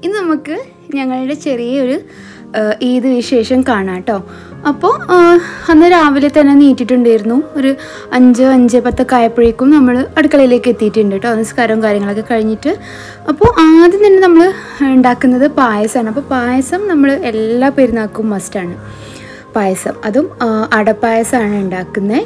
ഇന്ന് നമുക്ക് ഞങ്ങളുടെ ചെറിയൊരു ആ, ഈദ് വിശേഷം കാണാം കേട്ടോ അപ്പോൾ അന്ന് രാവിലെ തന്നെ നീറ്റിട്ടുണ്ടായിരുന്നു ഒരു അഞ്ച് അഞ്ച് പത്തൊക്കെ ആയപ്പോഴേക്കും നമ്മൾ അടുക്കളയിലേക്ക് എത്തിയിട്ടുണ്ട് കേട്ടോ നിസ്കാരവും കാര്യങ്ങളൊക്കെ കഴിഞ്ഞിട്ട് അപ്പോൾ ആദ്യം തന്നെ നമ്മൾ ഉണ്ടാക്കുന്നത് പായസമാണ് അപ്പോൾ പായസം നമ്മൾ എല്ലാ പെരുന്നാൾക്കും മസ്റ്റാണ് പായസം അതും ആ, അടപ്പായസമാണ് ഉണ്ടാക്കുന്നത്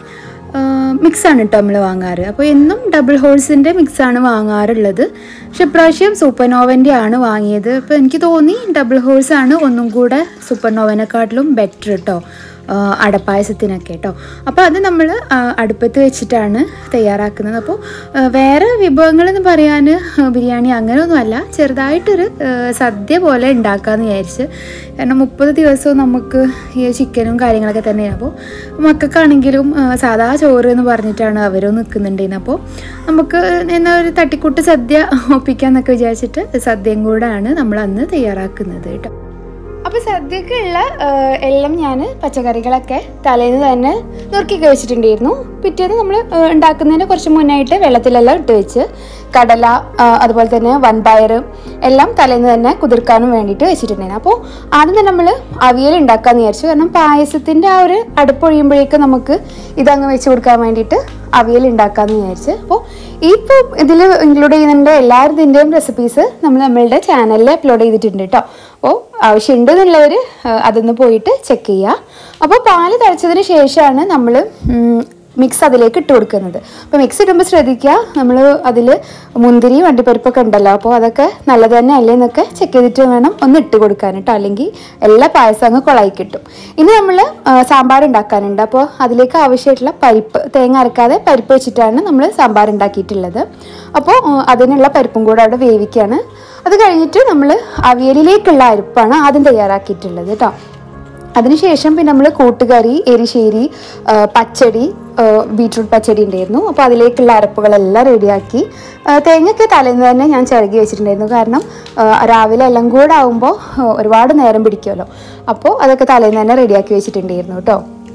മിക്സാണ് കേട്ടോ നമ്മൾ വാങ്ങാറ് അപ്പോൾ എന്നും ഡബിൾ ഹോൾസിൻ്റെ മിക്സാണ് വാങ്ങാറുള്ളത് പക്ഷെ ഇപ്രാവശ്യം സൂപ്പർനോവൻ്റെ ആണ് വാങ്ങിയത് അപ്പോൾ എനിക്ക് തോന്നി ഡബിൾ ഹോൾസ് ആണ് ഒന്നും കൂടെ സൂപ്പർനോവനെക്കാട്ടിലും ബെറ്റർ കേട്ടോ ആ, അടപ്പായസത്തിനൊക്കെ കേട്ടോ അപ്പോൾ അത് നമ്മൾ അടുപ്പത്ത് വെച്ചിട്ടാണ് തയ്യാറാക്കുന്നത് അപ്പോൾ ആ, വേറെ വിഭവങ്ങളെന്ന് പറയാൻ ആ, ബിരിയാണി അങ്ങനെയൊന്നുമല്ല ചെറുതായിട്ടൊരു ആ, സദ്യ പോലെ ഉണ്ടാക്കാമെന്ന് വിചാരിച്ച് കാരണം മുപ്പത് ദിവസവും നമുക്ക് ഈ ചിക്കനും കാര്യങ്ങളൊക്കെ തന്നെയാണ് അപ്പോൾ മക്കൾക്കാണെങ്കിലും ആ, സാധാ ചോറ് എന്ന് പറഞ്ഞിട്ടാണ് അവരും നിൽക്കുന്നുണ്ടായിരുന്നത് അപ്പോൾ നമുക്ക് എന്നാ ഒരു തട്ടിക്കൂട്ട് സദ്യ ഒപ്പിക്കാന്നൊക്കെ വിചാരിച്ചിട്ട് സദ്യയും കൂടെയാണ് നമ്മൾ അന്ന് തയ്യാറാക്കുന്നത് കേട്ടോ അപ്പോൾ സദ്യക്കുള്ള എല്ലാം ഞാൻ പച്ചക്കറികളൊക്കെ തലേന്ന് തന്നെ നുറുക്കിയൊക്കെ വെച്ചിട്ടുണ്ടായിരുന്നു പിറ്റേന്ന് നമ്മൾ ഉണ്ടാക്കുന്നതിന് കുറച്ച് മുന്നായിട്ട് വെള്ളത്തിലെല്ലാം ഇട്ട് വെച്ച് കടല ആ, അതുപോലെ തന്നെ വൻപയർ എല്ലാം തലേന്ന് തന്നെ കുതിർക്കാനും വേണ്ടിയിട്ട് വെച്ചിട്ടുണ്ടായിരുന്നു അപ്പോൾ ആദ്യം തന്നെ നമ്മൾ അവിയൽ ഉണ്ടാക്കാമെന്ന് വിചാരിച്ചു കാരണം പായസത്തിൻ്റെ ആ ഒരു അടുപ്പൊഴിയുമ്പോഴേക്ക് നമുക്ക് ഇതങ്ങ് വെച്ച് കൊടുക്കാൻ വേണ്ടിയിട്ട് അവിയൽ ഉണ്ടാക്കാമെന്ന് വിചാരിച്ച് അപ്പോൾ ഇപ്പോൾ ഇതിൽ ഇൻക്ലൂഡ് ചെയ്യുന്നുണ്ട് എല്ലാവരുടെയും റെസിപ്പീസ് നമ്മൾ നമ്മളുടെ ചാനലിൽ അപ്ലോഡ് ചെയ്തിട്ടുണ്ട് കേട്ടോ അപ്പോൾ ആവശ്യമുണ്ട് എന്നുള്ളവർ അതൊന്ന് പോയിട്ട് ചെക്ക് ചെയ്യുക അപ്പോൾ പാല് തിളച്ചതിന് ശേഷമാണ് നമ്മൾ മിക്സ് അതിലേക്ക് ഇട്ട് കൊടുക്കുന്നത് അപ്പോൾ മിക്സ് ഇടുമ്പോൾ ശ്രദ്ധിക്കുക നമ്മൾ അതിൽ മുന്തിരി വണ്ടിപ്പരിപ്പൊക്കെ ഉണ്ടല്ലോ അപ്പോൾ അതൊക്കെ നല്ലത് തന്നെ അല്ലേ എന്നൊക്കെ ചെക്ക് ചെയ്തിട്ട് വേണം ഒന്ന് ഇട്ട് കൊടുക്കാൻ കേട്ടോ അല്ലെങ്കിൽ എല്ലാ പായസം അങ്ങ് കുളായി കിട്ടും ഇനി നമ്മൾ സാമ്പാർ ഉണ്ടാക്കാനുണ്ട് അപ്പോൾ അതിലേക്ക് ആവശ്യമായിട്ടുള്ള പരിപ്പ് തേങ്ങ അരക്കാതെ പരിപ്പ് വെച്ചിട്ടാണ് നമ്മൾ സാമ്പാർ ഉണ്ടാക്കിയിട്ടുള്ളത് അപ്പോൾ ഉം, അതിനുള്ള പരിപ്പും കൂടെ അവിടെ വേവിക്കുകയാണ് അത് കഴിഞ്ഞിട്ട് നമ്മൾ അവിയലിലേക്കുള്ള അരിപ്പാണ് ആദ്യം തയ്യാറാക്കിയിട്ടുള്ളത് കേട്ടോ അതിനുശേഷം പിന്നെ നമ്മൾ കൂട്ടുകറി എരിശ്ശേരി ആ, പച്ചടി ആ, ബീട്രൂട്ട് പച്ചടി ഉണ്ടായിരുന്നു അപ്പോൾ അതിലേക്കുള്ള അരപ്പുകളെല്ലാം റെഡിയാക്കി ആ, തേങ്ങയൊക്കെ തലേന്ന് തന്നെ ഞാൻ ചിരകി വെച്ചിട്ടുണ്ടായിരുന്നു കാരണം ആ, രാവിലെ എല്ലാം കൂടെ ആകുമ്പോൾ ഒരുപാട് നേരം പിടിക്കുമല്ലോ അപ്പോൾ അതൊക്കെ തലേന്ന് തന്നെ റെഡിയാക്കി വെച്ചിട്ടുണ്ടായിരുന്നു കേട്ടോ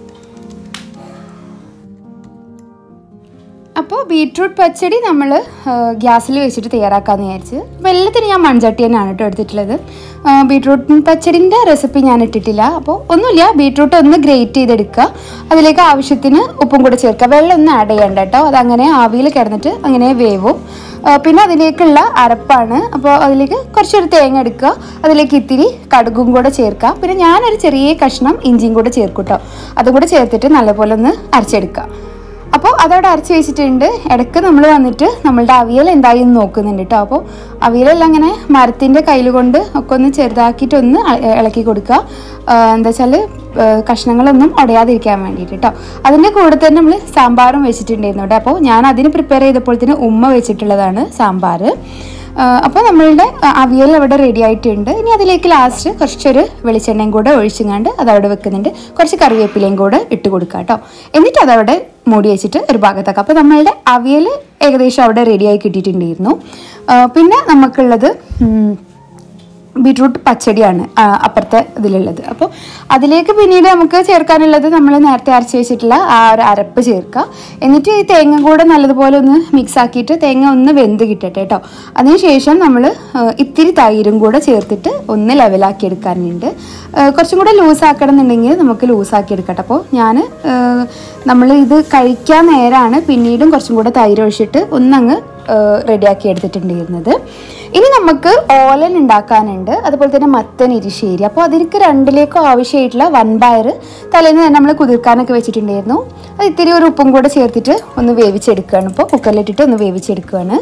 അപ്പോൾ ബീട്രൂട്ട് പച്ചടി നമ്മൾ ഗ്യാസിൽ വെച്ചിട്ട് തയ്യാറാക്കാമെന്ന് വിചാരിച്ച് അപ്പോൾ എല്ലാത്തിനും ഞാൻ മൺചട്ടി തന്നെയാണ് കേട്ടോ എടുത്തിട്ടുള്ളത് ആ, ബീട്രൂട്ട് പച്ചടിൻ്റെ റെസിപ്പി ഞാൻ ഇട്ടിട്ടില്ല അപ്പോൾ ഒന്നുമില്ല ബീട്രൂട്ട് ഒന്ന് ഗ്രേറ്റ് ചെയ്തെടുക്കുക അതിലേക്ക് ആവശ്യത്തിന് ഉപ്പും കൂടെ ചേർക്കുക വെള്ളം ഒന്നും ആഡ് ചെയ്യണ്ട കേട്ടോ അതങ്ങനെ ആവിയിൽ കിടന്നിട്ട് അങ്ങനെ വേവും ആ, പിന്നെ അതിലേക്കുള്ള അരപ്പാണ് അപ്പോൾ അതിലേക്ക് കുറച്ചൊരു തേങ്ങ എടുക്കുക അതിലേക്ക് ഇത്തിരി കടുകും കൂടെ ചേർക്കുക പിന്നെ ഞാനൊരു ചെറിയ കഷ്ണം ഇഞ്ചിയും കൂടെ ചേർക്കും കേട്ടോ അതും കൂടെ ചേർത്തിട്ട് നല്ലപോലെ ഒന്ന് അരച്ചെടുക്കുക അപ്പോൾ അതവിടെ അരച്ച് വെച്ചിട്ടുണ്ട് ഇടയ്ക്ക് നമ്മൾ വന്നിട്ട് നമ്മളുടെ അവിയൽ എന്തായി എന്ന് നോക്കുന്നുണ്ട് കേട്ടോ അപ്പോൾ അവിയലെല്ലാം ഇങ്ങനെ മരത്തിൻ്റെ കയ്യിൽ കൊണ്ട് ഒക്കെ ഒന്ന് ചെറുതാക്കിയിട്ട് ഒന്ന് അ- ഇളക്കി കൊടുക്കുക ആ, എന്താ വെച്ചാൽ കഷ്ണങ്ങളൊന്നും ഉടയാതിരിക്കാൻ വേണ്ടിയിട്ട് കേട്ടോ അതിൻ്റെ കൂടെ തന്നെ നമ്മൾ സാമ്പാറും വെച്ചിട്ടുണ്ടായിരുന്നു കേട്ടോ അപ്പോൾ ഞാൻ അതിന് പ്രിപ്പയർ ചെയ്തപ്പോഴത്തേന് ഉമ്മ വെച്ചിട്ടുള്ളതാണ് സാമ്പാർ അപ്പോൾ നമ്മളുടെ ആ, അവിയൽ അവിടെ റെഡി ആയിട്ടുണ്ട് ഇനി അതിലേക്ക് ലാസ്റ്റ് കുറച്ചൊരു വെളിച്ചെണ്ണയും കൂടെ ഒഴിച്ചുങ്ങാണ്ട് അത് അവിടെ വെക്കുന്നുണ്ട് കുറച്ച് കറിവേപ്പിലയും കൂടെ ഇട്ട് കൊടുക്കുക കേട്ടോ എന്നിട്ട് അതവിടെ മൂടി വെച്ചിട്ട് ഒരു ഭാഗത്താക്കാം അപ്പോൾ നമ്മളുടെ അവിയൽ ഏകദേശം അവിടെ റെഡിയായി കിട്ടിയിട്ടുണ്ടായിരുന്നു ആ, പിന്നെ നമുക്കുള്ളത് ഉം, ബീട്രൂട്ട് പച്ചടിയാണ് ആ, അപ്പുറത്തെ ഇതിലുള്ളത് അപ്പോൾ അതിലേക്ക് പിന്നീട് നമുക്ക് ചേർക്കാനുള്ളത് നമ്മൾ നേരത്തെ അരച്ച് വെച്ചിട്ടുള്ള ആ ഒരു അരപ്പ് ചേർക്കുക എന്നിട്ട് ഈ തേങ്ങ കൂടെ നല്ലതുപോലെ ഒന്ന് മിക്സ് ആക്കിയിട്ട് തേങ്ങ ഒന്ന് വെന്ത് കിട്ടട്ടെ കേട്ടോ അതിനുശേഷം നമ്മൾ ഇത്തിരി തൈരും കൂടെ ചേർത്തിട്ട് ഒന്ന് ലെവലാക്കി എടുക്കാനുണ്ട് ആ, കുറച്ചും കൂടെ ലൂസ് ആക്കണം എന്നുണ്ടെങ്കിൽ നമുക്ക് ലൂസാക്കി എടുക്കട്ടെ അപ്പോൾ ഞാൻ നമ്മൾ ഇത് കഴിക്കാൻ നേരമാണ് പിന്നീടും കുറച്ചും കൂടെ തൈര് ഒഴിച്ചിട്ട് ഒന്നങ്ങ് റെഡിയാക്കി എടുത്തിട്ടുണ്ടായിരുന്നത് ഇനി നമുക്ക് ഓലൻ ഉണ്ടാക്കാനുണ്ട് അതുപോലെ തന്നെ മത്തൻ ഇരിശ്ശേരി അപ്പോൾ അതിലേക്ക് രണ്ടിലേക്കും ആവശ്യമായിട്ടുള്ള വൻപയർ തലേന്ന് തന്നെ നമ്മൾ കുതിർക്കാനൊക്കെ വെച്ചിട്ടുണ്ടായിരുന്നു അത് ഇത്തിരി ഒരു ഉപ്പും കൂടെ ചേർത്തിട്ട് ഒന്ന് വേവിച്ചെടുക്കുകയാണ് ഇപ്പോൾ കുക്കറിലിട്ടിട്ട് ഒന്ന് വേവിച്ചെടുക്കുകയാണ്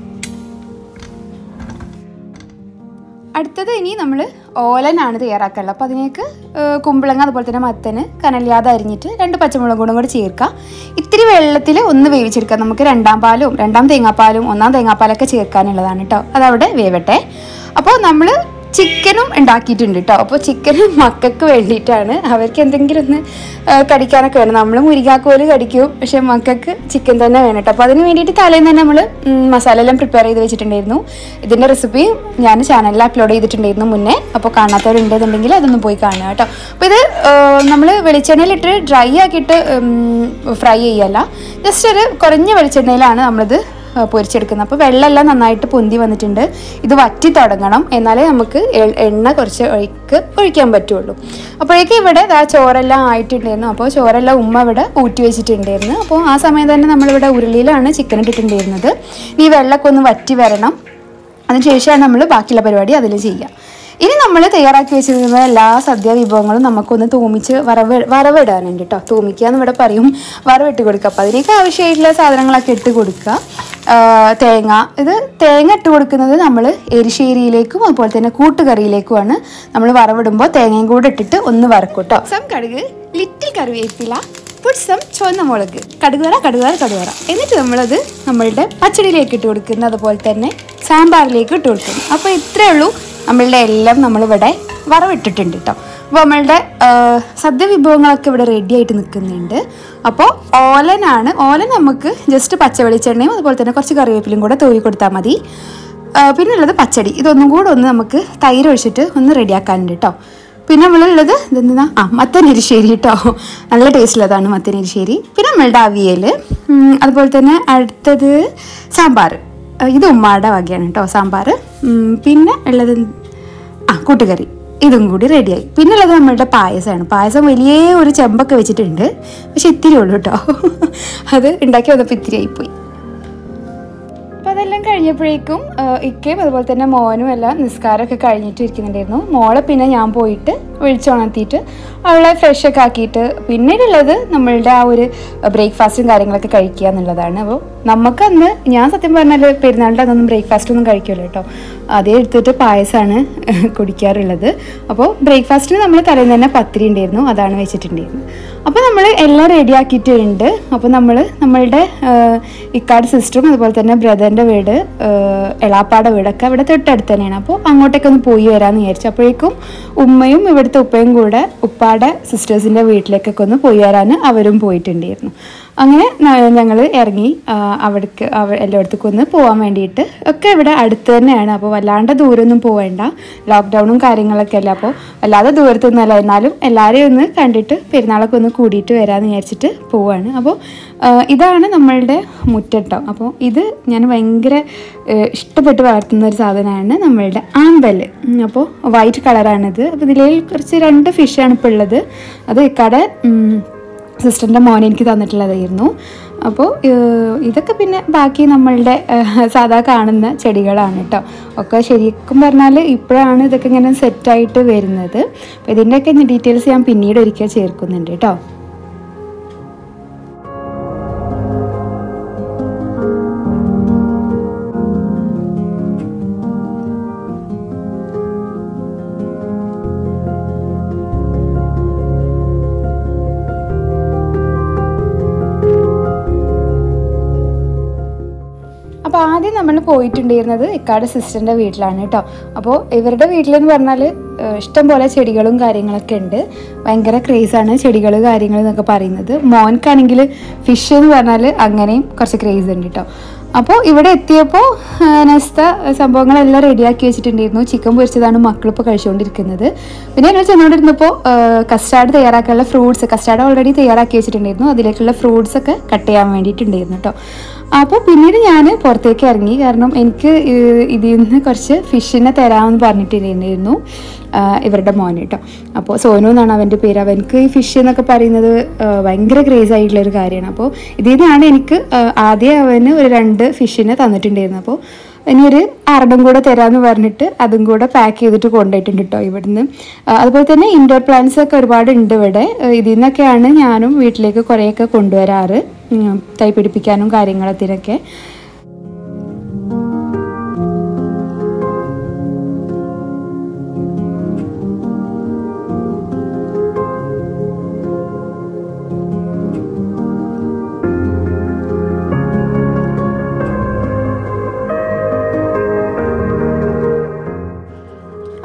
അടുത്തത് ഇനി നമ്മൾ ഓലനാണ് തയ്യാറാക്കാനുള്ളത് അപ്പോൾ അതിലേക്ക് ഏഹ്, കുമ്പളങ്ങ അതുപോലെ തന്നെ മത്തന് കനലിയാതെ അരിഞ്ഞിട്ട് രണ്ട് പച്ചമുളകും കൂടെ ചേർക്കുക ഇത്തിരി വെള്ളത്തിൽ ഒന്ന് വേവിച്ചെടുക്കുക നമുക്ക് രണ്ടാം പാലും രണ്ടാം തേങ്ങാപ്പാലും ഒന്നാം തേങ്ങാപ്പാലൊക്കെ ചേർക്കാനുള്ളതാണ് കേട്ടോ അതവിടെ വേവട്ടെ അപ്പോൾ നമ്മൾ ചിക്കനും ഉണ്ടാക്കിയിട്ടുണ്ട് കേട്ടോ അപ്പോൾ ചിക്കനും മക്കൾക്ക് വേണ്ടിയിട്ടാണ് അവർക്ക് എന്തെങ്കിലും ഒന്ന് ആ, കടിക്കാനൊക്കെ വേണം നമ്മൾ മുരിങ്ങാക്കോല് കടിക്കും പക്ഷെ മക്കൾക്ക് ചിക്കൻ തന്നെ വേണം കേട്ടോ അപ്പോൾ അതിന് വേണ്ടിയിട്ട് തലേന്ന് തന്നെ നമ്മൾ മസാല എല്ലാം പ്രിപ്പയർ ചെയ്ത് വെച്ചിട്ടുണ്ടായിരുന്നു ഇതിൻ്റെ റെസിപ്പി ഞാൻ ചാനലിൽ അപ്ലോഡ് ചെയ്തിട്ടുണ്ടായിരുന്നു മുന്നേ അപ്പോൾ കാണാത്തവരുണ്ടെന്നുണ്ടെങ്കിൽ അതൊന്ന് പോയി കാണുക കേട്ടോ അപ്പോൾ ഇത് നമ്മൾ വെളിച്ചെണ്ണയിലിട്ട് ഡ്രൈ ആക്കിയിട്ട് ഫ്രൈ ചെയ്യല്ല ജസ്റ്റ് ഒരു കുറഞ്ഞ വെളിച്ചെണ്ണയിലാണ് നമ്മളിത് ആ, പൊരിച്ചെടുക്കുന്നത് അപ്പോൾ വെള്ളമെല്ലാം നന്നായിട്ട് പൊന്തി വന്നിട്ടുണ്ട് ഇത് വറ്റി തുടങ്ങണം എന്നാലേ നമുക്ക് എ- എണ്ണ കുറച്ച് ഒഴിക്ക് ഒഴിക്കാൻ പറ്റുള്ളൂ അപ്പോഴേക്കും ഇവിടെ ആ ചോറെല്ലാം ആയിട്ടുണ്ടായിരുന്നു അപ്പോൾ ചോറെല്ലാം ഉമ്മ ഇവിടെ ഊറ്റി വെച്ചിട്ടുണ്ടായിരുന്നു അപ്പോൾ ആ സമയം തന്നെ നമ്മളിവിടെ ഉരുളിയിലാണ് ചിക്കൻ ഇട്ടിട്ടുണ്ടായിരുന്നത് ഈ വെള്ളമൊക്കെ ഒന്ന് വറ്റി വരണം അതിനുശേഷമാണ് നമ്മൾ ബാക്കിയുള്ള പരിപാടി അതിൽ ചെയ്യുക ഇനി നമ്മൾ തയ്യാറാക്കി വെച്ചിരുന്ന എല്ലാ സദ്യ വിഭവങ്ങളും നമുക്കൊന്ന് തൂമിച്ച് വറവ് വറവിടാനുണ്ട് കേട്ടോ തൂമിക്കുക എന്ന് ഇവിടെ പറയും വറവിട്ട് കൊടുക്കുക അപ്പോൾ അതിനൊക്കെ ആവശ്യമായിട്ടുള്ള സാധനങ്ങളൊക്കെ ഇട്ട് കൊടുക്കുക ആ, തേങ്ങ ഇത് തേങ്ങ ഇട്ട് കൊടുക്കുന്നത് നമ്മൾ എരിശ്ശേരിയിലേക്കും അതുപോലെ തന്നെ കൂട്ടുകറിയിലേക്കുമാണ് നമ്മൾ വറവിടുമ്പോൾ തേങ്ങയും കൂടെ ഇട്ടിട്ട് ഒന്ന് വറക്കും കേട്ടോ സം കടുക് ലിറ്റിൽ കറിവേപ്പില പുട്സം ചുവന്ന മുളക് കടുകുവറ കടുകുവറ കടുകുവറ എന്നിട്ട് നമ്മളത് നമ്മളുടെ പച്ചടിയിലേക്ക് ഇട്ട് കൊടുക്കുന്നു അതുപോലെ തന്നെ സാമ്പാറിലേക്ക് ഇട്ട് കൊടുക്കുന്നു അപ്പോൾ ഇത്രയേ ഉള്ളൂ നമ്മളുടെ എല്ലാം നമ്മളിവിടെ വറവിട്ടിട്ടുണ്ട് കേട്ടോ അപ്പോൾ നമ്മളുടെ ആ, സദ്യ വിഭവങ്ങളൊക്കെ ഇവിടെ റെഡി ആയിട്ട് നിൽക്കുന്നുണ്ട് അപ്പോൾ ഓലനാണ് ഓലൻ നമുക്ക് ജസ്റ്റ് പച്ച വെളിച്ചെണ്ണയും അതുപോലെ തന്നെ കുറച്ച് കറിവേപ്പിലും കൂടെ തൂവി കൊടുത്താൽ മതി ആ, പിന്നെ ഉള്ളത് പച്ചടി ഇതൊന്നും കൂടെ ഒന്ന് നമുക്ക് തൈര് ഒഴിച്ചിട്ട് ഒന്ന് റെഡിയാക്കാനുണ്ട് കേട്ടോ പിന്നെ നമ്മളുള്ളത് ഇതെന്താ ആ മത്തനരിശ്ശേരി കേട്ടോ നല്ല ടേസ്റ്റുള്ളതാണ് മത്തനരിശ്ശേരി പിന്നെ നമ്മളുടെ അവിയൽ ഉം, അതുപോലെ തന്നെ അടുത്തത് സാമ്പാർ ആ, ഇത് ഉമ്മാടെ വകയാണ് കേട്ടോ സാമ്പാർ ഉം, പിന്നെ ഉള്ളത് ആ കൂട്ടുകറി ഇതും കൂടി റെഡിയായി പിന്നെ ഉള്ളത് നമ്മളുടെ പായസമാണ് പായസം വലിയ ഒരു ചെമ്പൊക്കെ വെച്ചിട്ടുണ്ട് പക്ഷെ ഇത്തിരി ഉള്ളൂ കേട്ടോ അത് ഉണ്ടാക്കി വന്നപ്പോൾ ഇത്തിരി ആയിപ്പോയി അപ്പോൾ അതെല്ലാം കഴിഞ്ഞപ്പോഴേക്കും ആ, ഇക്കയും അതുപോലെ തന്നെ മോനും എല്ലാം നിസ്കാരമൊക്കെ കഴിഞ്ഞിട്ട് ഇരിക്കുന്നുണ്ടായിരുന്നു മോളെ പിന്നെ ഞാൻ പോയിട്ട് വിളിച്ചുണർത്തിയിട്ട് അവളെ ഫ്രഷ് ഒക്കെ ആക്കിയിട്ട് പിന്നീടുള്ളത് നമ്മളുടെ ആ ഒരു ബ്രേക്ക്ഫാസ്റ്റും കാര്യങ്ങളൊക്കെ കഴിക്കുക എന്നുള്ളതാണ് അപ്പോൾ നമുക്കന്ന് ഞാൻ സത്യം പറഞ്ഞാൽ പെരുന്നാളിൻ്റെ അന്നൊന്നും ബ്രേക്ക്ഫാസ്റ്റ് ഒന്നും കഴിക്കില്ല കേട്ടോ അതേ എടുത്തിട്ട് പായസമാണ് കുടിക്കാറുള്ളത് അപ്പോൾ ബ്രേക്ക്ഫാസ്റ്റിന് നമ്മൾ തലേന്ന് തന്നെ പത്തിരി ഉണ്ടായിരുന്നു അതാണ് വെച്ചിട്ടുണ്ടായിരുന്നത് അപ്പോൾ നമ്മൾ എല്ലാം റെഡി ആക്കിയിട്ടുണ്ട് അപ്പോൾ നമ്മൾ നമ്മളുടെ ഇക്കാട് സിസ്റ്ററും അതുപോലെ തന്നെ ബ്രദറിൻ്റെ വീട് ആ, എളാപ്പാടെ വീടൊക്കെ ഇവിടെ തൊട്ടടുത്ത് തന്നെയാണ് അപ്പോൾ അങ്ങോട്ടേക്ക് ഒന്ന് പോയി വരാമെന്ന് വിചാരിച്ചു അപ്പോഴേക്കും ഉമ്മയും ഇവിടുത്തെ ഉപ്പയും കൂടെ ഉപ്പാടെ സിസ്റ്റേഴ്സിൻ്റെ വീട്ടിലേക്കൊക്കെ ഒന്ന് പോയി വരാൻ അവരും പോയിട്ടുണ്ടായിരുന്നു അങ്ങനെ ഞങ്ങൾ ഇറങ്ങി ആ, അവിടേക്ക് അവ എല്ലായിടത്തേക്കും ഒന്ന് പോകാൻ വേണ്ടിയിട്ട് ഒക്കെ ഇവിടെ അടുത്ത് തന്നെയാണ് അപ്പോൾ വല്ലാണ്ട് ദൂരമൊന്നും പോവേണ്ട ലോക്ക്ഡൗണും കാര്യങ്ങളൊക്കെ അല്ല അപ്പോൾ വല്ലാതെ ദൂരത്തൊന്നുമല്ല എന്നാലും എല്ലാവരെയും ഒന്ന് കണ്ടിട്ട് പെരുന്നാളൊക്കെ ഒന്ന് കൂടിയിട്ട് വരാമെന്ന് വിചാരിച്ചിട്ട് പോവാണ് അപ്പോൾ ആ, ഇതാണ് നമ്മളുടെ മുറ്റട്ടോ അപ്പോൾ ഇത് ഞാൻ ഭയങ്കര ഏ, ഇഷ്ടപ്പെട്ട് വളർത്തുന്ന ഒരു സാധനമാണ് നമ്മളുടെ ആമ്പൽ ഉം, അപ്പോൾ വൈറ്റ് കളറാണിത് അപ്പോൾ ഇതിൽ കുറച്ച് രണ്ട് ഫിഷാണ് ഇപ്പോൾ ഉള്ളത് അത് ഇക്കാടെ ഉം, സിസ്റ്ററിൻ്റെ മോൻ എനിക്ക് തന്നിട്ടുള്ളതായിരുന്നു അപ്പോൾ ഏഹ്, ഇതൊക്കെ പിന്നെ ബാക്കി നമ്മളുടെ ഏഹ്, സാധാ കാണുന്ന ചെടികളാണ് കേട്ടോ ഒക്കെ ശരിക്കും പറഞ്ഞാൽ ഇപ്പോഴാണ് ഇതൊക്കെ ഇങ്ങനെ സെറ്റായിട്ട് വരുന്നത് അപ്പോൾ ഇതിൻ്റെയൊക്കെ ഡീറ്റെയിൽസ് ഞാൻ പിന്നീട് ഒരിക്കൽ ചേർക്കുന്നുണ്ട് കേട്ടോ അപ്പോൾ ആദ്യം നമ്മൾ പോയിട്ടുണ്ടായിരുന്നത് ഇക്കാടെ സിസ്റ്ററിൻ്റെ വീട്ടിലാണ് കേട്ടോ അപ്പോൾ ഇവരുടെ വീട്ടിലെന്ന് പറഞ്ഞാൽ ഏഹ്, ഇഷ്ടം പോലെ ചെടികളും കാര്യങ്ങളൊക്കെ ഉണ്ട് ഭയങ്കര ക്രേസാണ് ചെടികൾ കാര്യങ്ങൾ എന്നൊക്കെ പറയുന്നത് മോൻക്കാണെങ്കിൽ ഫിഷ് എന്ന് പറഞ്ഞാൽ അങ്ങനെയും കുറച്ച് ക്രേസ് ഉണ്ട് കേട്ടോ അപ്പോൾ ഇവിടെ എത്തിയപ്പോൾ നെക്സ്റ്റ് സംഭവങ്ങളെല്ലാം റെഡിയാക്കി വെച്ചിട്ടുണ്ടായിരുന്നു ചിക്കൻ പൊരിച്ചതാണ് മക്കളിപ്പോൾ കഴിച്ചുകൊണ്ടിരിക്കുന്നത് പിന്നെ ഞങ്ങൾ ചെന്നുകൊണ്ടിരുന്നപ്പോൾ കസ്റ്റാർഡ് തയ്യാറാക്കാനുള്ള ഫ്രൂട്ട്സ് കസ്റ്റാർഡ് ഓൾറെഡി തയ്യാറാക്കി വെച്ചിട്ടുണ്ടായിരുന്നു അതിലേക്കുള്ള ഫ്രൂട്ട്സ് ഒക്കെ കട്ട് ചെയ്യാൻ വേണ്ടിയിട്ടുണ്ടായിരുന്നു കേട്ടോ അപ്പോൾ പിന്നീട് ഞാൻ പുറത്തേക്ക് ഇറങ്ങി കാരണം എനിക്ക് ഏഹ്, ഇതിൽ നിന്ന് കുറച്ച് ഫിഷിനെ തരാമെന്ന് പറഞ്ഞിട്ടുണ്ടായിരുന്നു ആഹ്, ഇവരുടെ മോൻ കേട്ടോ അപ്പോൾ സോനു എന്നാണ് അവൻ്റെ പേര് അവനക്ക് ഈ ഫിഷ് എന്നൊക്കെ പറയുന്നത് ആഹ്, ഭയങ്കര ക്രേസ് ആയിട്ടുള്ള ഒരു കാര്യമാണ് അപ്പോൾ ഇതിൽ നിന്നാണ് എനിക്ക് ആഹ്, ആദ്യം അവന് ഒരു രണ്ട് ഫിഷിനെ തന്നിട്ടുണ്ടായിരുന്നു അപ്പോൾ ഇനി ഒരു ആറെണ്ണം കൂടെ തരാമെന്ന് പറഞ്ഞിട്ട് അതും കൂടെ പാക്ക് ചെയ്തിട്ട് കൊണ്ടുപോയിട്ടുണ്ട് കേട്ടോ ഇവിടുന്ന് ആ, അതുപോലെ തന്നെ ഇൻഡോർ പ്ലാന്റ്സ് ഒക്കെ ഒരുപാട് ഉണ്ട് ഇവിടെ ആ, ഇതിൽ നിന്നൊക്കെയാണ് ഞാനും വീട്ടിലേക്ക് കുറേയൊക്കെ കൊണ്ടുവരാറ് ഉം, തൈ പിടിപ്പിക്കാനും കാര്യങ്ങളത്തിനൊക്കെ അപ്പോഴേക്കും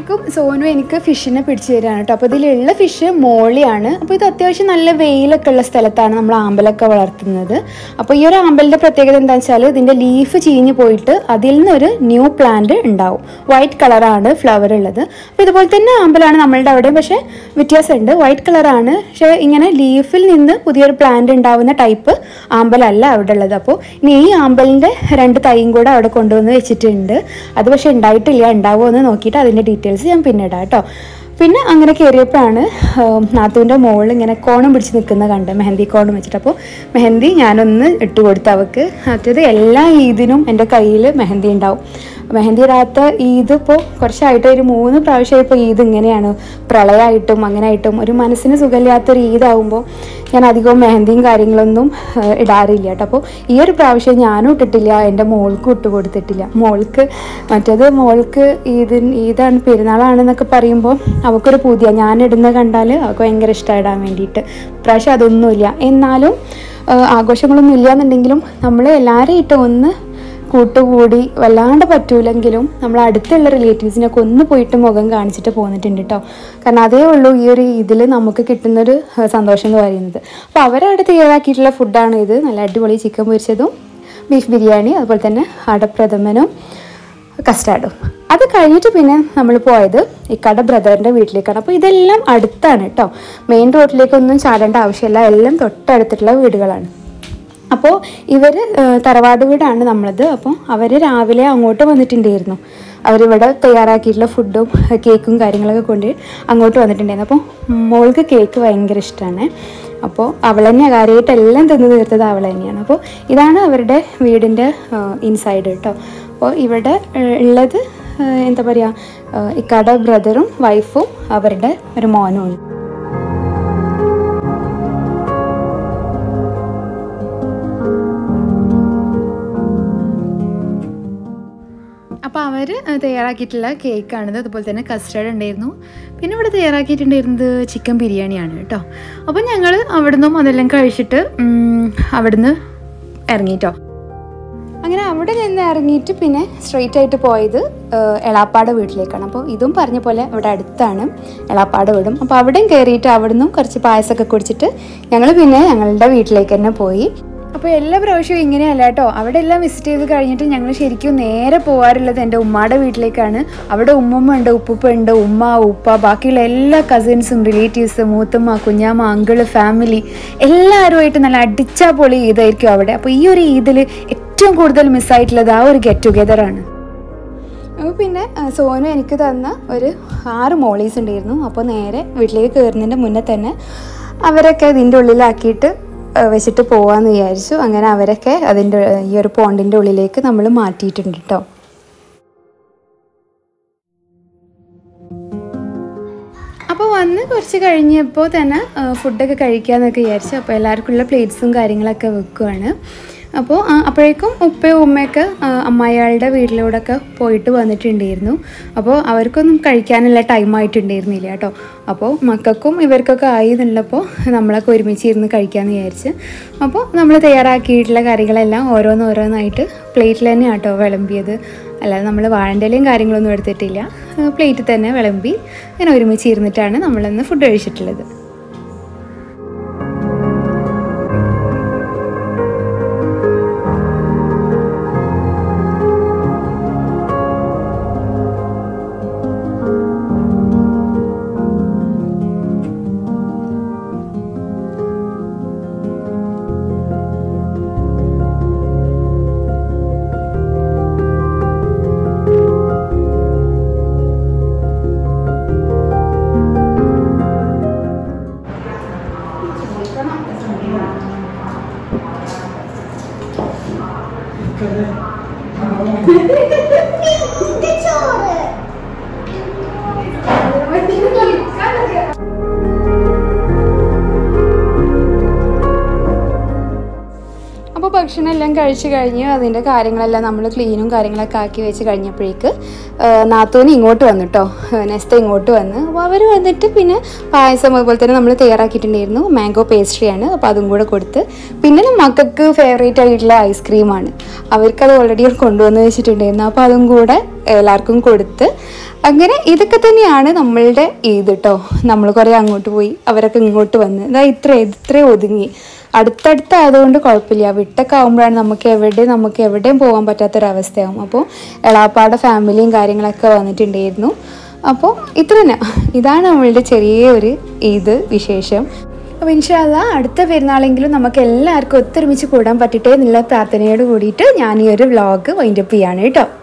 അപ്പോഴേക്കും സോനു എനിക്ക് ഫിഷിനെ പിടിച്ചു തരാണ് കേട്ടോ അപ്പോൾ ഇതിലുള്ള ഫിഷ് മോളിയാണ് അപ്പോൾ ഇത് അത്യാവശ്യം നല്ല വെയിലൊക്കെ ഉള്ള സ്ഥലത്താണ് നമ്മൾ ആമ്പലൊക്കെ വളർത്തുന്നത് അപ്പോൾ ഈ ഒരു ആമ്പലിൻ്റെ പ്രത്യേകത എന്താണെന്ന് വെച്ചാൽ ഇതിൻ്റെ ലീഫ് ചീഞ്ഞ് പോയിട്ട് അതിൽ നിന്നൊരു ന്യൂ പ്ലാന്റ് ഉണ്ടാവും വൈറ്റ് കളറാണ് ഫ്ലവർ ഉള്ളത് അപ്പോൾ ഇതുപോലെ തന്നെ ആമ്പലാണ് നമ്മളുടെ അവിടെ പക്ഷേ വ്യത്യാസമുണ്ട് വൈറ്റ് കളറാണ് പക്ഷേ ഇങ്ങനെ ലീഫിൽ നിന്ന് പുതിയൊരു പ്ലാന്റ് ഉണ്ടാവുന്ന ടൈപ്പ് ആമ്പലല്ല അവിടെ ഉള്ളത് അപ്പോൾ ഇനി ഈ ആമ്പലിൻ്റെ രണ്ട് തൈയും കൂടെ അവിടെ കൊണ്ടുവന്ന് വെച്ചിട്ടുണ്ട് അത് പക്ഷേ ഉണ്ടായിട്ടില്ല ഉണ്ടാവുമോ എന്ന് നോക്കിയിട്ട് അതിൻ്റെ ഡീറ്റെയിൽസ് ഞാൻ പിന്നെ ഇടാം കേട്ടോ പിന്നെ അങ്ങനെ കയറിയപ്പോഴാണ് നാത്തുവിൻ്റെ മോളിൽ ഇങ്ങനെ കോണം പിടിച്ച് നിൽക്കുന്ന കണ്ട് മെഹന്തി കോണം വെച്ചിട്ട് അപ്പോൾ മെഹന്തി ഞാനൊന്ന് ഇട്ട് കൊടുത്തു അവൾക്ക് മറ്റേത് എല്ലാ ഈദിനും എൻ്റെ കയ്യിൽ മെഹന്തി ഉണ്ടാവും മെഹന്തി ഇടാത്ത ഈദ് ഇപ്പോൾ കുറച്ചായിട്ട് ഒരു മൂന്ന് പ്രാവശ്യം ഇപ്പോൾ ഈദ് ഇങ്ങനെയാണ് പ്രളയമായിട്ടും അങ്ങനെ ആയിട്ടും ഒരു മനസ്സിന് സുഖമില്ലാത്തൊരു ഈദാവുമ്പോൾ ഞാൻ അധികവും മെഹന്തിയും കാര്യങ്ങളൊന്നും ആ, ഇടാറില്ല കേട്ടോ അപ്പോൾ ഈ ഒരു പ്രാവശ്യം ഞാനും ഇട്ടിട്ടില്ല എൻ്റെ മോൾക്കും ഇട്ട് കൊടുത്തിട്ടില്ല മോൾക്ക് മറ്റേത് മോൾക്ക് ഈദ് ഈദാണ് പെരുന്നാളാണെന്നൊക്കെ പറയുമ്പോൾ അവൾക്കൊരു പുതിയ ഞാൻ ഇടുന്നത് കണ്ടാൽ അവൾക്ക് ഭയങ്കര ഇഷ്ടമാണ് ഇടാൻ വേണ്ടിയിട്ട് ഇപ്രാവശ്യം അതൊന്നുമില്ല എന്നാലും ആ, ആഘോഷങ്ങളൊന്നും ഇല്ല എന്നുണ്ടെങ്കിലും നമ്മൾ എല്ലാവരെയും ഇട്ട് ഒന്ന് കൂട്ടുകൂടി വല്ലാണ്ട് പറ്റൂലെങ്കിലും നമ്മൾ അടുത്തുള്ള റിലേറ്റീവ്സിനൊക്കെ ഒന്ന് പോയിട്ട് മുഖം കാണിച്ചിട്ട് പോന്നിട്ടുണ്ട് കേട്ടോ കാരണം അതേ ഉള്ളൂ ഈ ഒരു ഇതിൽ നമുക്ക് കിട്ടുന്നൊരു ഏഹ്, സന്തോഷം എന്ന് പറയുന്നത് അപ്പോൾ അവരവിടെ തയ്യാറാക്കിയിട്ടുള്ള ഫുഡാണ് ഇത് നല്ല അടിപൊളി ചിക്കൻ പൊരിച്ചതും ബീഫ് ബിരിയാണി അതുപോലെ തന്നെ അടപ്രഥമനും കസ്റ്റാർഡും അത് കഴിഞ്ഞിട്ട് പിന്നെ നമ്മൾ പോയത് ഇക്കാടെ ബ്രദറിൻ്റെ വീട്ടിലേക്കാണ് അപ്പോൾ ഇതെല്ലാം അടുത്താണ് കേട്ടോ മെയിൻ റോഡിലേക്കൊന്നും ചാടേണ്ട ആവശ്യമില്ല എല്ലാം തൊട്ടടുത്തുള്ള വീടുകളാണ് അപ്പോൾ ഇവർ തറവാട് വീടാണ് നമ്മളത് അപ്പോൾ അവർ രാവിലെ അങ്ങോട്ട് വന്നിട്ടുണ്ടായിരുന്നു അവരിവിടെ തയ്യാറാക്കിയിട്ടുള്ള ഫുഡും കേക്കും കാര്യങ്ങളൊക്കെ കൊണ്ട് അങ്ങോട്ട് വന്നിട്ടുണ്ടായിരുന്നു അപ്പോൾ മോൾക്ക് കേക്ക് ഭയങ്കര ഇഷ്ടമാണ് അപ്പോൾ അവൾ തന്നെയാണ് കാര്യമായിട്ട് എല്ലാം തിന്ന് തീർത്തത് അവൾ തന്നെയാണ് അപ്പോൾ ഇതാണ് അവരുടെ വീടിൻ്റെ ഇൻസൈഡ് കേട്ടോ അപ്പോൾ ഇവിടെ ഏഹ്, ഉള്ളത് ഏഹ്, എന്താ പറയുക ഇക്കാടെ ബ്രദറും വൈഫും അവരുടെ ഒരു മോനും ഉണ്ട് അപ്പോൾ അവർ തയ്യാറാക്കിയിട്ടുള്ള കേക്കാണിത് അതുപോലെ തന്നെ കസ്റ്റർഡ് ഉണ്ടായിരുന്നു പിന്നെ ഇവിടെ തയ്യാറാക്കിയിട്ടുണ്ടായിരുന്നത് ചിക്കൻ ബിരിയാണിയാണ് കേട്ടോ അപ്പോൾ ഞങ്ങൾ അവിടുന്ന് അതെല്ലാം കഴിച്ചിട്ട് ഉം, അവിടുന്ന് ഇറങ്ങിട്ടോ അങ്ങനെ അവിടെ നിന്ന് ഇറങ്ങിയിട്ട് പിന്നെ സ്ട്രെയിറ്റ് ആയിട്ട് പോയത് ഏഹ്, എളാപ്പാടെ വീട്ടിലേക്കാണ് അപ്പോൾ ഇതും പറഞ്ഞ പോലെ അവിടെ അടുത്താണ് എളാപ്പാടെ വീടും അപ്പോൾ അവിടെയും കയറിയിട്ട് അവിടുന്ന് കുറച്ച് പായസമൊക്കെ കുടിച്ചിട്ട് ഞങ്ങൾ പിന്നെ ഞങ്ങളുടെ വീട്ടിലേക്ക് തന്നെ പോയി അപ്പോൾ എല്ലാ പ്രാവശ്യവും ഇങ്ങനെയല്ല കേട്ടോ അവിടെ എല്ലാം വിസിറ്റ് ചെയ്ത് കഴിഞ്ഞിട്ട് ഞങ്ങൾ ശരിക്കും നേരെ പോകാറുള്ളത് എൻ്റെ ഉമ്മയുടെ വീട്ടിലേക്കാണ് അവിടെ ഉമ്മമ്മ ഉണ്ട് ഉപ്പുപ്പ ഉണ്ട് ഉമ്മ ഉപ്പ ബാക്കിയുള്ള എല്ലാ കസിൻസും റിലേറ്റീവ്സ് മൂത്തമ്മ കുഞ്ഞാമ്മ അങ്കിള് ഫാമിലി എല്ലാവരുമായിട്ട് നല്ല അടിച്ചാ പൊളി ഈദായിരിക്കും അവിടെ അപ്പോൾ ഈ ഒരു ഈദിൽ ഏറ്റവും കൂടുതൽ മിസ്സായിട്ടുള്ളത് ആ ഒരു ഗെറ്റ് ടുഗെദർ ആണ് അപ്പോൾ പിന്നെ ആ, സോനു എനിക്ക് തന്ന ഒരു ആറ് മോളീസ് ഉണ്ടായിരുന്നു അപ്പോൾ നേരെ വീട്ടിലേക്ക് കയറുന്നതിൻ്റെ മുന്നേ തന്നെ അവരൊക്കെ ഇതിൻ്റെ ഉള്ളിലാക്കിയിട്ട് ആ, വെച്ചിട്ട് പോവാന്ന് വിചാരിച്ചു അങ്ങനെ അവരൊക്കെ അതിൻ്റെ ഈ ഒരു പോണ്ടിൻ്റെ ഉള്ളിലേക്ക് നമ്മൾ മാറ്റിയിട്ടുണ്ട് കേട്ടോ അപ്പോൾ വന്ന് കുറച്ച് കഴിഞ്ഞപ്പോൾ തന്നെ ആ, ഫുഡൊക്കെ കഴിക്കാമെന്നൊക്കെ വിചാരിച്ചു അപ്പോൾ എല്ലാവർക്കുള്ള പ്ലേറ്റ്സും കാര്യങ്ങളൊക്കെ വെക്കുവാണ് അപ്പോൾ ആ, അപ്പോഴേക്കും ഉപ്പയും ഉമ്മയൊക്കെ ആ, അമ്മായികളുടെ വീട്ടിലൂടെയൊക്കെ പോയിട്ട് വന്നിട്ടുണ്ടായിരുന്നു അപ്പോൾ അവർക്കൊന്നും കഴിക്കാനുള്ള ടൈം ആയിട്ടുണ്ടായിരുന്നില്ല കേട്ടോ അപ്പോൾ മക്കൾക്കും ഇവർക്കൊക്കെ ആയി എന്നുള്ളപ്പോൾ നമ്മളൊക്കെ ഒരുമിച്ച് ഇരുന്ന് കഴിക്കാമെന്ന് വിചാരിച്ച് അപ്പോൾ നമ്മൾ തയ്യാറാക്കിയിട്ടുള്ള കറികളെല്ലാം ഓരോന്നോരോന്നായിട്ട് പ്ലേറ്റിൽ തന്നെ കേട്ടോ വിളമ്പിയത് അല്ലാതെ നമ്മൾ വാഴൻ്റെലയും കാര്യങ്ങളൊന്നും എടുത്തിട്ടില്ല പ്ലേറ്റിൽ തന്നെ വിളമ്പി അങ്ങനെ ഒരുമിച്ച് ഇരുന്നിട്ടാണ് നമ്മളിന്ന് ഫുഡ് കഴിച്ചിട്ടുള്ളത് അപ്പോൾ ഭക്ഷണം എല്ലാം കഴിച്ച് കഴിഞ്ഞ് അതിൻ്റെ കാര്യങ്ങളെല്ലാം നമ്മൾ ക്ലീനും കാര്യങ്ങളൊക്കെ ആക്കി വെച്ച് കഴിഞ്ഞപ്പോഴേക്ക് നാത്തൂന് ഇങ്ങോട്ട് വന്നു കേട്ടോ നെസ്ത ഇങ്ങോട്ട് വന്ന് അപ്പോൾ അവർ വന്നിട്ട് പിന്നെ പായസം അതുപോലെ തന്നെ നമ്മൾ തയ്യാറാക്കിയിട്ടുണ്ടായിരുന്നു മാംഗോ പേസ്ട്രിയാണ് അപ്പോൾ അതും കൂടെ കൊടുത്ത് പിന്നെ മക്കൾക്ക് ഫേവറേറ്റ് ആയിട്ടുള്ള ഐസ്ക്രീമാണ് അവർക്കത് ഓൾറെഡി കൊണ്ടുവന്ന് വെച്ചിട്ടുണ്ടായിരുന്നു അപ്പോൾ അതും കൂടെ എല്ലാവർക്കും കൊടുത്ത് അങ്ങനെ ഇതൊക്കെ തന്നെയാണ് നമ്മളുടെ ഈദ് കേട്ടോ നമ്മൾ കുറേ അങ്ങോട്ട് പോയി അവരൊക്കെ ഇങ്ങോട്ട് വന്ന് ഇതാ ഇത്ര ഇത്രയും ഒതുങ്ങി അടുത്തടുത്തായതുകൊണ്ട് കുഴപ്പമില്ല വിട്ടൊക്കെ ആകുമ്പോഴാണ് നമുക്ക് എവിടെ നമുക്ക് എവിടെയും പോകാൻ പറ്റാത്തൊരവസ്ഥയാവും അപ്പോൾ എളാപ്പാടെ ഫാമിലിയും കാര്യങ്ങളൊക്കെ വന്നിട്ടുണ്ടായിരുന്നു അപ്പോൾ ഇത്ര തന്നെ ഇതാണ് നമ്മളുടെ ചെറിയ ഒരു ഈദ് വിശേഷം അപ്പോൾ ഇൻഷാല്ല അടുത്ത പെരുന്നാളെങ്കിലും നമുക്ക് എല്ലാവർക്കും ഒത്തൊരുമിച്ച് കൂടാൻ പറ്റട്ടെ എന്നുള്ള പ്രാർത്ഥനയോട് കൂടിയിട്ട് ഞാൻ ഈ ഒരു വ്ളോഗ് വൈൻഡപ്പ് ചെയ്യാണ് കേട്ടോ